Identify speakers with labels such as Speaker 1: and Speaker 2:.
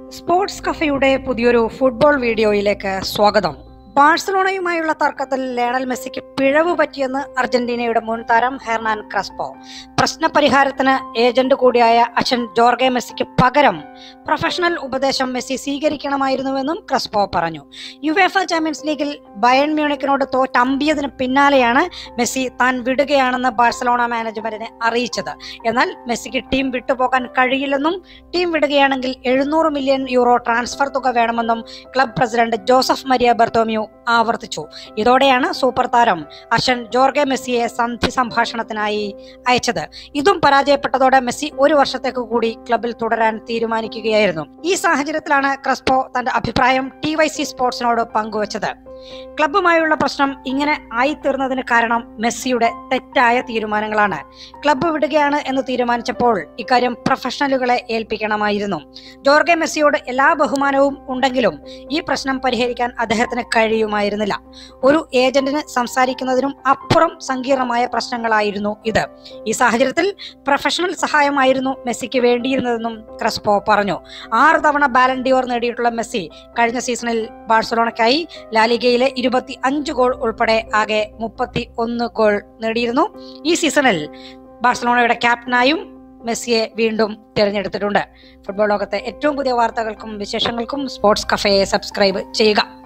Speaker 1: sports കഫയുടെ പുതിയൊരു football വീഡിയോയിലേക്ക് സ്വാഗതം ബാഴ്സലോണയുമായുള്ള തർക്കത്തിൽ ലയണൽ മെസ്സിക്ക് പിഴവ് പറ്റിയെന്ന് അർജന്റീനയുടെ മുൻ താരം ഹെർണാൻ ക്രസ്പോ പ്രശ്നപരിഹാരത്തിന് ഏജന്റ് കൂടിയായ അച്ഛൻ ജോർഗെ മെസ്സിക്ക് പകരം പ്രൊഫഷണൽ ഉപദേശം മെസ്സി സ്വീകരിക്കണമായിരുന്നുവെന്നും ക്രസ്പോ പറഞ്ഞു യുവേഫ ചാമ്പ്യൻസ് ലീഗിൽ ബയൺ മ്യൂണിക്കിനോട് തോറ്റമ്പിയതിന് പിന്നാലെയാണ് മെസ്സി താൻ വിടുകയാണെന്ന് ബാഴ്സലോണ മാനേജ്മെന്റിനെ അറിയിച്ചത് എന്നാൽ മെസ്സിക്ക് ടീം വിട്ടുപോകാൻ കഴിയില്ലെന്നും ടീം വിടുകയാണെങ്കിൽ എഴുന്നൂറ് മില്യൺ യൂറോ ട്രാൻസ്ഫർ തുക വേണമെന്നും club president Josep Maria Bartomeu ആവർത്തിച്ചു ഇതോടെയാണ് സൂപ്പർ താരം അഷൻ ജോർഗെ മെസ്സിയെ സന്ധി സംഭാഷണത്തിനായി അയച്ചത് ഇതും പരാജയപ്പെട്ടതോടെ മെസ്സി ഒരു വർഷത്തേക്ക് കൂടി ക്ലബിൽ തുടരാൻ തീരുമാനിക്കുകയായിരുന്നു ഈ സാഹചര്യത്തിലാണ് ക്രസ്പോ തന്റെ അഭിപ്രായം ടി വൈ സി സ്പോർട്സിനോട് പങ്കുവച്ചത് ക്ലബ്ബുമായുള്ള പ്രശ്നം ഇങ്ങനെ ആയിത്തീർന്നതിന് കാരണം മെസ്സിയുടെ തെറ്റായ തീരുമാനങ്ങളാണ് ക്ലബ്ബ് വിടുകയാണ് എന്ന് തീരുമാനിച്ചപ്പോൾ ഇക്കാര്യം പ്രൊഫഷണലുകളെ ഏൽപ്പിക്കണമായിരുന്നു ജോർഗെ മെസ്സിയോട് എല്ലാ ബഹുമാനവും ഉണ്ടെങ്കിലും ഈ പ്രശ്നം പരിഹരിക്കാൻ അദ്ദേഹത്തിന് കഴിയുമായിരുന്നില്ല ഒരു ഏജന്റിന് സംസാരിക്കുന്നതിനും അപ്പുറം സങ്കീർണമായ പ്രശ്നങ്ങളായിരുന്നു ഇത് ഈ സാഹചര്യത്തിൽ പ്രൊഫഷണൽ സഹായമായിരുന്നു മെസ്സിക്ക് വേണ്ടിയിരുന്നതെന്നും ക്രസ്പോ പറഞ്ഞു ആറ് തവണ ബാലൻഡിയോർ നേടിയിട്ടുള്ള മെസ്സി കഴിഞ്ഞ സീസണിൽ ബാഴ്സലോണയ്ക്കായി ലാലിഗയിലെ ഇരുപത്തി അഞ്ച് ഗോൾ ഉൾപ്പെടെ ആകെ മുപ്പത്തി ഒന്ന് ഗോൾ നേടിയിരുന്നു ഈ സീസണിൽ ബാഴ്സലോണയുടെ ക്യാപ്റ്റനായും മെസ്സിയെ വീണ്ടും തിരഞ്ഞെടുത്തിട്ടുണ്ട് ഫുട്ബോൾ ലോകത്തെ ഏറ്റവും പുതിയ വാർത്തകൾക്കും വിശേഷങ്ങൾക്കും സ്പോർട്സ് കഫയെ സബ്സ്ക്രൈബ് ചെയ്യുക